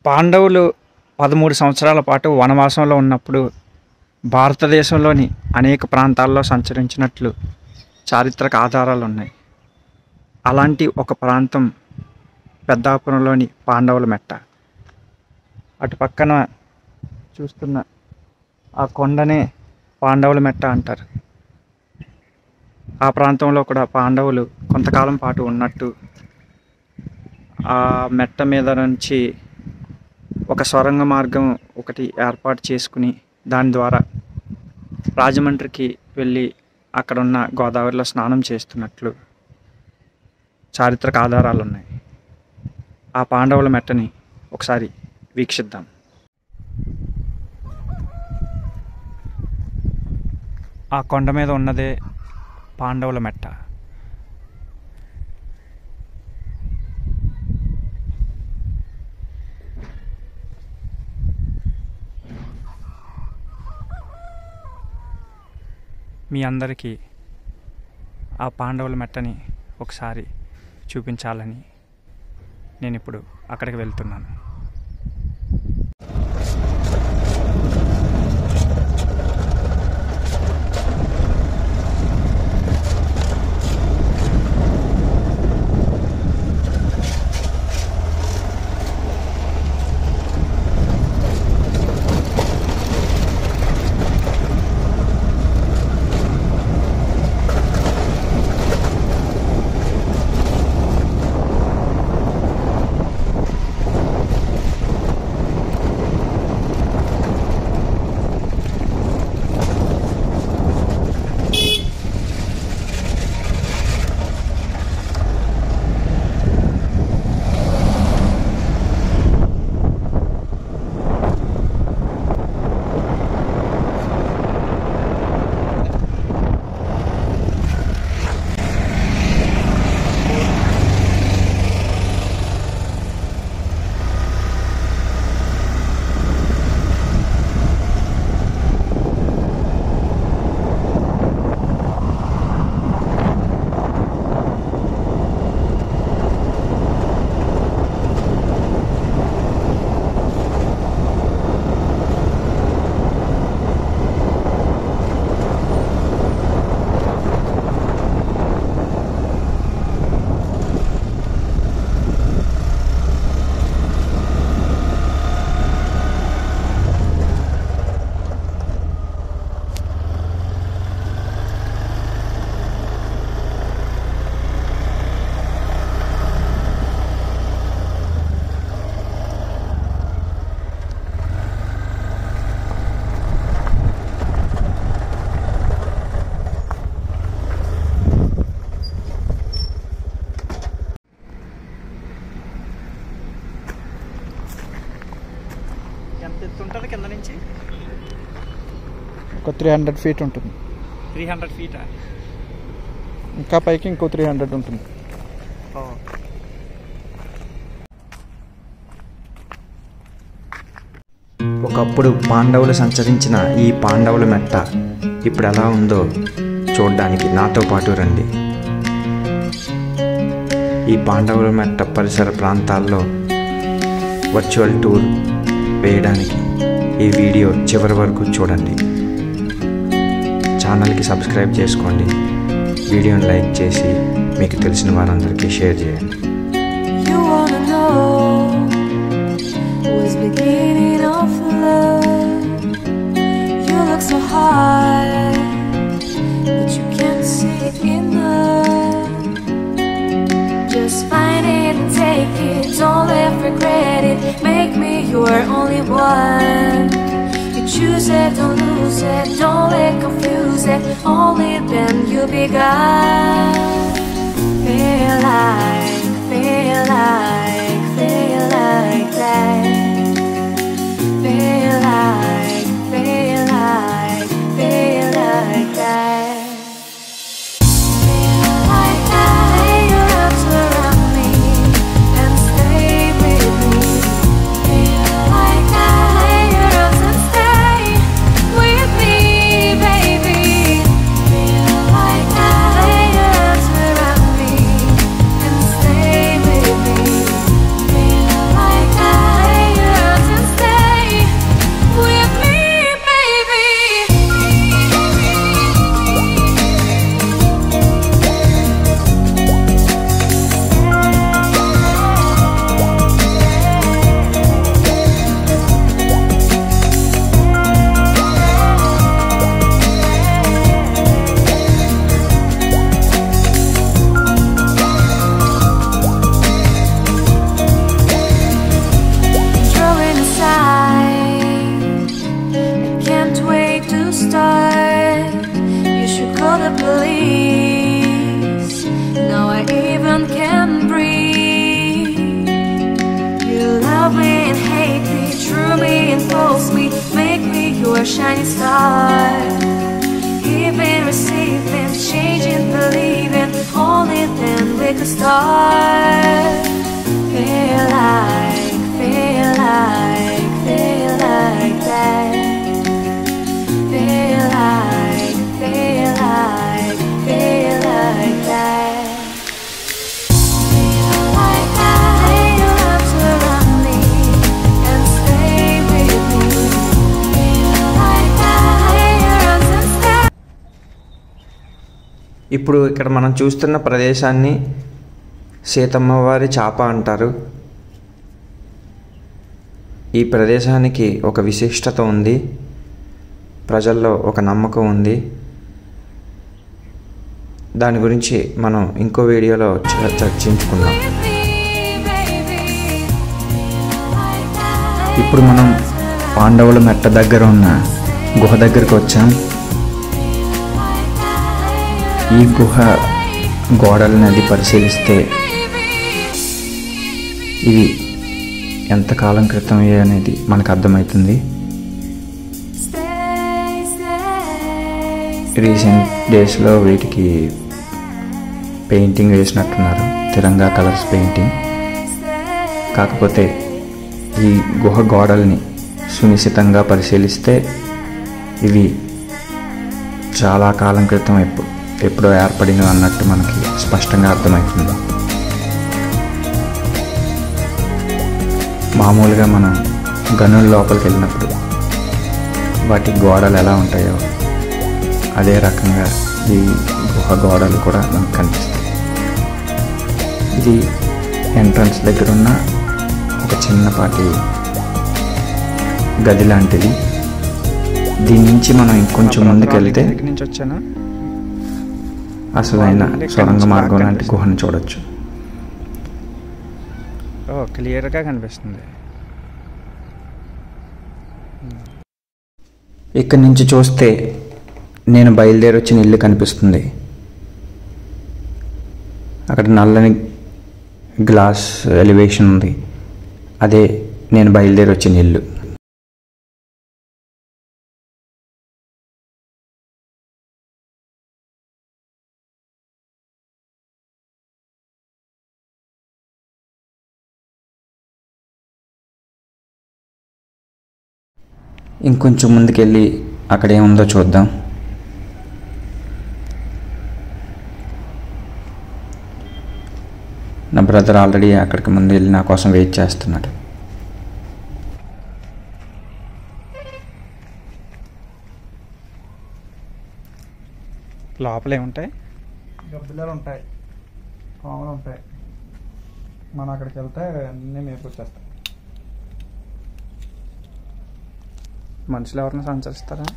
పాండవులు పదమూడు సంవత్సరాల పాటు వనవాసంలో ఉన్నప్పుడు భారతదేశంలోని అనేక ప్రాంతాల్లో సంచరించినట్లు చారిత్రక ఆధారాలు ఉన్నాయి అలాంటి ఒక ప్రాంతం పెద్దాపురంలోని పాండవుల మెట్ట అటు పక్కన చూస్తున్న ఆ కొండనే పాండవుల మెట్ట అంటారు ఆ ప్రాంతంలో కూడా పాండవులు కొంతకాలం పాటు ఉన్నట్టు ఆ మెట్ట మీద నుంచి ఒక సొరంగ మార్గం ఒకటి ఏర్పాటు చేసుకుని దాని ద్వారా రాజమండ్రికి వెళ్ళి అక్కడ ఉన్న గోదావరిలో స్నానం చేస్తున్నట్లు చారిత్రక ఆధారాలు ఉన్నాయి ఆ పాండవుల మెట్టని ఒకసారి వీక్షిద్దాం ఆ కొండ మీద ఉన్నదే పాండవుల మెట్ట మీ అందరికీ ఆ పాండవుల మెట్టని ఒకసారి చూపించాలని నేను ఇప్పుడు అక్కడికి వెళ్తున్నాను ఎంత ఎత్తు ఉంటుంది కింద నుంచి ఒక త్రీ హండ్రెడ్ ఫీట్ ఉంటుంది త్రీ హండ్రెడ్ ఫీటా ఇంకా పైకి ఇంకో త్రీ హండ్రెడ్ ఉంటుంది ఒకప్పుడు పాండవులు సంచరించిన ఈ పాండవుల మెట్ట ఇప్పుడు ఎలా ఉందో చూడడానికి నాతో పాటు రండి ఈ పాండవుల మెట్ట పరిసర ప్రాంతాల్లో వర్చువల్ టూర్ వేయడానికి ఈ వీడియో చివరి వరకు చూడండి ఛానల్కి సబ్స్క్రైబ్ చేసుకోండి వీడియోని లైక్ చేసి మీకు తెలిసిన వారందరికీ షేర్ చేయండి You wanna know what's beginning of love? You look so high, but you can't see enough. Just find it and take it, don't let regret it. Make me your only one. You choose it, don't lose it, don't let confuse it. Only then you begun. Feel like, feel like, feel like that. Feel like, feel like, feel like that. Feel like that. Lay your arms around me and stay with me. Feel like that. Lay your arms and stay with me, baby. Feel like that. Lay your arms around me and stay with me. a shining star. Giving, receiving, changing, believing. Only then we could start. Feel like, feel like, feel like that. Feel like, feel like, feel like that. Feel like that. Lay your arms around me and stay with me. Feel like that. Lay your arms and stay. ఇప్పుడు ఇక్కడ మనం చూస్తున్న ప్రదేశాన్ని సీతమ్మ వారి చాప అంటారు ఈ ప్రదేశానికి ఒక విశిష్టత ఉంది ప్రజల్లో ఒక నమ్మకం ఉంది దాని గురించి మనం ఇంకో వీడియోలో చ- చర్చించుకుందాం ఇప్పుడు మనం పాండవుల మెట్ట దగ్గర ఉన్న గుహ దగ్గరికి వచ్చాం ఈ గుహ గోడలను అది పరిశీలిస్తే ఇవి ఎంతకాలం క్రితం అనేది మనకు అర్థమవుతుంది రీసెంట్ డేస్లో వీటికి పెయింటింగ్ వేసినట్టున్నారు తిరంగా కలర్స్ పెయింటింగ్ కాకపోతే ఈ గుహ గోడల్ని సునిశ్చితంగా పరిశీలిస్తే ఇవి చాలా కాలం క్రితం ఎప్పుడు ఎప్పుడో ఏర్పడినవి అన్నట్టు మనకి స్పష్టంగా అర్థమవుతుంది మామూలుగా మనం గనుల లోపలికి వెళ్ళినప్పుడు వాటి గోడలు ఎలా ఉంటాయో అదే రకంగా ఈ గుహ గోడలు కూడా మనకు కనిపిస్తాయి ఇది ఎంట్రన్స్ దగ్గర ఉన్న ఒక చిన్నపాటి గది లాంటిది దీని నుంచి మనం ఇంకొంచెం ముందుకు వెళ్తే నుంచి వచ్చానా అసలైన సొరంగ మార్గం లాంటి గుహను చూడొచ్చు ఓ క్లియర్గా కనిపిస్తుంది ఇక్కడి నుంచి చూస్తే నేను బయలుదేరి వచ్చిన ఇల్లు కనిపిస్తుంది అక్కడ నల్లని గ్లాస్ ఎలివేషన్ ఉంది అదే నేను బయలుదేరి వచ్చిన ఇల్లు ఇంకొంచెం ముందుకెళ్ళి అక్కడ ఏముందో చూద్దాం నా బ్రదర్ ఆల్రెడీ అక్కడికి ముందు వెళ్ళి నా కోసం వెయిట్ చేస్తున్నాడు లోపల ఏముంటాయి గబ్బిలాలు ఉంటాయి పాములు ఉంటాయి మనం అక్కడికి వెళ్తే అన్నీ మేపుకొచ్చేస్తాయి మనుషులు ఎవరైనా సంచరిస్తారా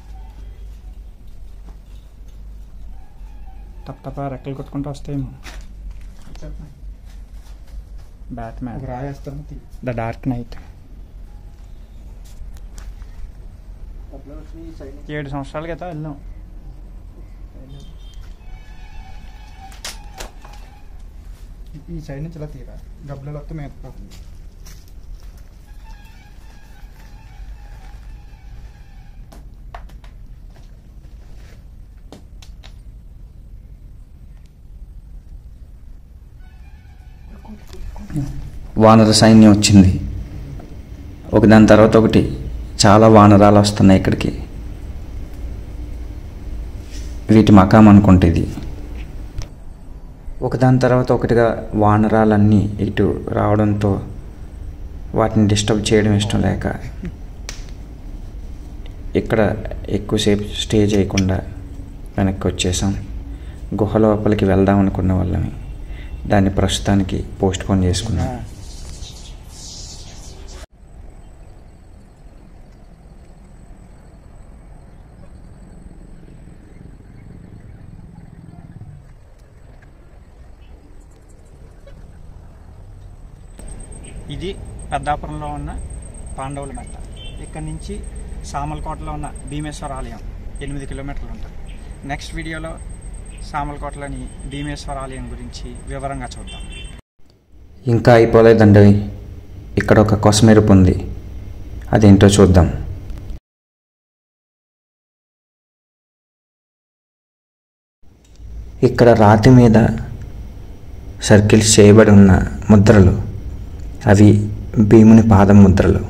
టప్ టప రెక్కలు కొట్టుకుంటూ వస్తాయేమో బ్యాట్ ఒక మ్యాన్ రాయేస్తాను తీ ద డార్క్ నైట్ ఏడు సంవత్సరాల క్రితం వెళ్ళాం ఈ సైడ్ నుంచి ఇలా తీరా గబ్బిలాలు వస్తే మేపుకోతుంది వానర సైన్యం వచ్చింది ఒకదాని తర్వాత ఒకటి చాలా వానరాలు వస్తున్నాయి ఇక్కడికి వీటి మకాం అనుకుంటే ఇది ఒకదాని తర్వాత ఒకటిగా వానరాలన్నీ ఇటు రావడంతో వాటిని డిస్టర్బ్ చేయడం ఇష్టం లేక ఇక్కడ ఎక్కువసేపు స్టే చేయకుండా వెనక్కి వచ్చేసాం గుహ లోపలికి వెళ్దాం అనుకున్న వాళ్ళని దాన్ని ప్రస్తుతానికి పోస్ట్ పోన్ చేసుకున్నాం ఇది పెద్దాపురంలో ఉన్న పాండవుల మెట్ట ఇక్కడ నుంచి సామలకోటలో ఉన్న భీమేశ్వర ఆలయం ఎనిమిది కిలోమీటర్లు ఉంటుంది నెక్స్ట్ వీడియోలో సామలకోటలోని భీమేశ్వర ఆలయం గురించి వివరంగా చూద్దాం ఇంకా అయిపోలేదండి ఇక్కడ ఒక కొసమెరుపు ఉంది అదేంటో చూద్దాం ఇక్కడ రాతి మీద సర్కిల్స్ చేయబడి ఉన్న ముద్రలు అవి భీముని పాదం ముద్రలు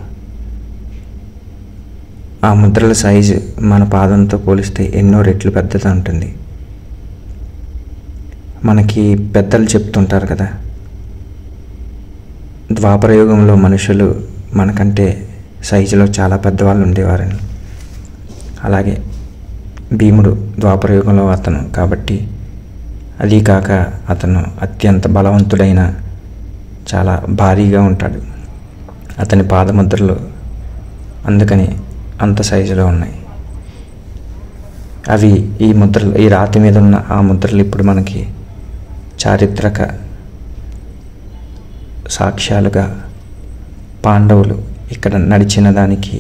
ఆ ముద్రల సైజు మన పాదంతో పోలిస్తే ఎన్నో రెట్లు పెద్దగా ఉంటుంది మనకి పెద్దలు చెప్తుంటారు కదా ద్వాపరయుగంలో మనుషులు మనకంటే సైజులో చాలా పెద్దవాళ్ళు ఉండేవారని అలాగే భీముడు ద్వాపరయుగంలో అతను కాబట్టి అది కాక అతను అత్యంత బలవంతుడైన చాలా భారీగా ఉంటాడు అతని పాదముద్రలు అందుకని అంత సైజులో ఉన్నాయి అవి ఈ ముద్రలు ఈ రాతి మీద ఉన్న ఆ ముద్రలు ఇప్పుడు మనకి చారిత్రక సాక్ష్యాలుగా పాండవులు ఇక్కడ నడిచిన దానికి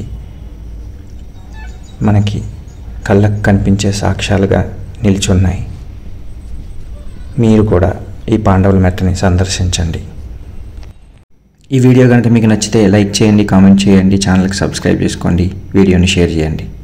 మనకి కళ్ళకు కనిపించే సాక్ష్యాలుగా నిలిచున్నాయి మీరు కూడా ఈ పాండవుల మెట్టని సందర్శించండి ఈ వీడియో కనుక మీకు నచ్చితే లైక్ చేయండి కామెంట్ చేయండి ఛానల్కి సబ్స్క్రైబ్ చేసుకోండి వీడియోని షేర్ చేయండి